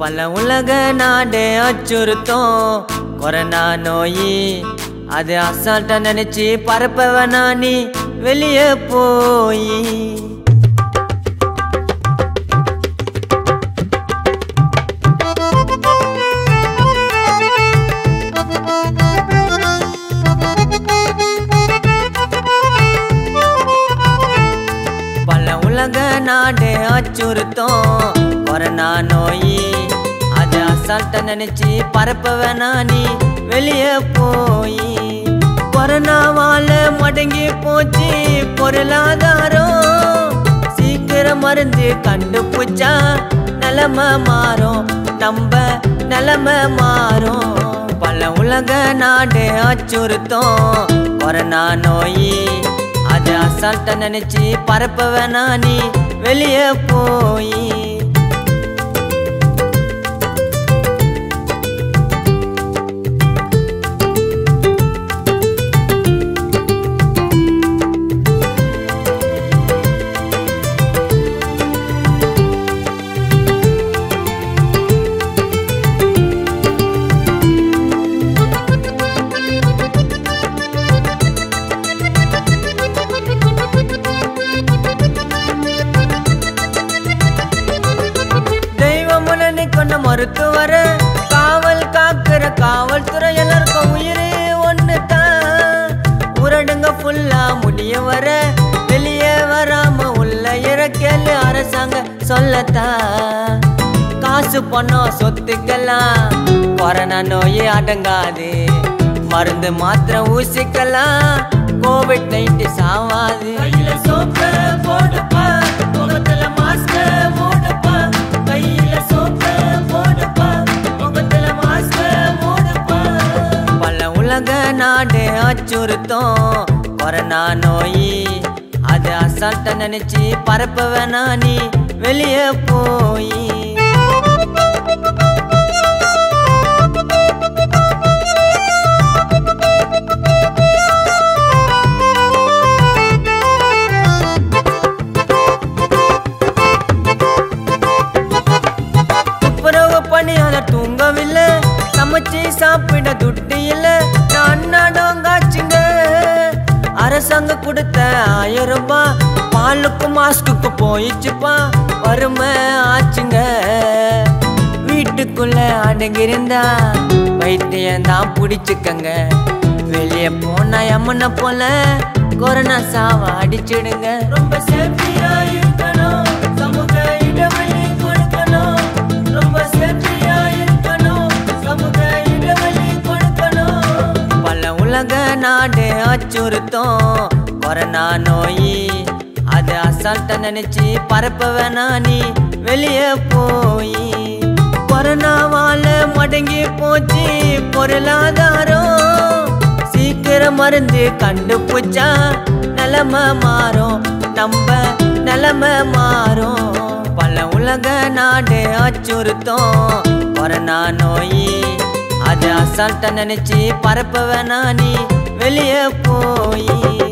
பல உலக நாடு அச்சுறுத்தும் கொரோனா நோய் அது அசால்ட்டா நினைச்சு பரப்ப வேணா நீ வெளியே போய் பல உலக நாடு அச்சுறுத்தும் கொரோனா நோய் அது அசால்ட்டா நினைச்சு பரப்ப வேணா நீ வெளியே போய் கொரோனாவால முடங்கி போச்சு பொருளாதாரம் சீக்கிரம் மருந்து கண்டுபிடிச்சா நிலமை மாறும் நம்ம நிலமை மாறும் பல உலக நாடு அச்சுறுத்தும் கொரோனா நோய் அது அசால்ட்டா நினைச்சு பரப்ப வேணா நீ வெளியே போய் தெய்வம் நினைக்கொண்ட மருத்துவர காவல் காக்கிற காவல்துறை எல்லாருக்கும் உயிரே ஒன்று தான் ஊரடங்க ஃபுல்லா முடிய வர வெளியே வராம உள்ள இறக்கேளு அரசாங்க சொல்லத்தான் காசு பணம் சொத்துக்கெல்லாம் கொரோனா நோயே அடங்காது மருந்து மாத்திரை ஊசிக்கலாம் கோவிட் நைன்டி சாவாது கையில சோப்பு போடுப்பா முகத்துல மாஸ்க் மூடுப்பா கையில சோப்பு போடுப்பா முகத்துல மாஸ்க் மூடுப்பா பல உலக நாடு அச்சுறுத்தும் கொரோனா நோய் அது அசால்ட்டா நினைச்சு பரப்ப வேணா நீ வெளியே போய் துப்புரவு பணியாளர் தூங்கவில்லை சமைச்சு சாப்பிட துட்டு இல்ல நான் நாடோங்காச்சுங்க அரசாங்கம் கொடுத்த ஆயிரம் ரூபாய் பாலுக்கும் மாஸ்க்குக்கு போயிடுச்சுப்பா வறுமை ஆச்சுங்க வீட்டுக்குள்ள அடங்கிருந்தா வைத்தியம் தான் பிடிச்சுக்கங்க வெளியே போனா எம்மனை போல கொரோனா சாவ அடிச்சிடுங்க ரொம்ப சேஃப்டியா இருக்கணும் சமூக இடைவெளி கொடுக்கணும் ரொம்ப சேஃப்டியா இருக்கணும் சமூக இடைவெளி கொடுக்கணும் பல உலக நாடு அச்சுறுத்தும் கொரோனா நோய் அது அசால்ட்டா நினைச்சு பரப்ப வேணா நீ வெளியே போய் கொரோனாவால முடங்கி போச்சு பொருளாதாரம் சீக்கிரம் மருந்து கண்டுபிடிச்சா நிலமை மாறும் நம்ம நிலமை மாறும் பல உலக நாடு அச்சுறுத்தும் கொரோனா நோய் அது அசால்ட்டா நினைச்சு பரப்ப வேணா நீ வெளியே போய்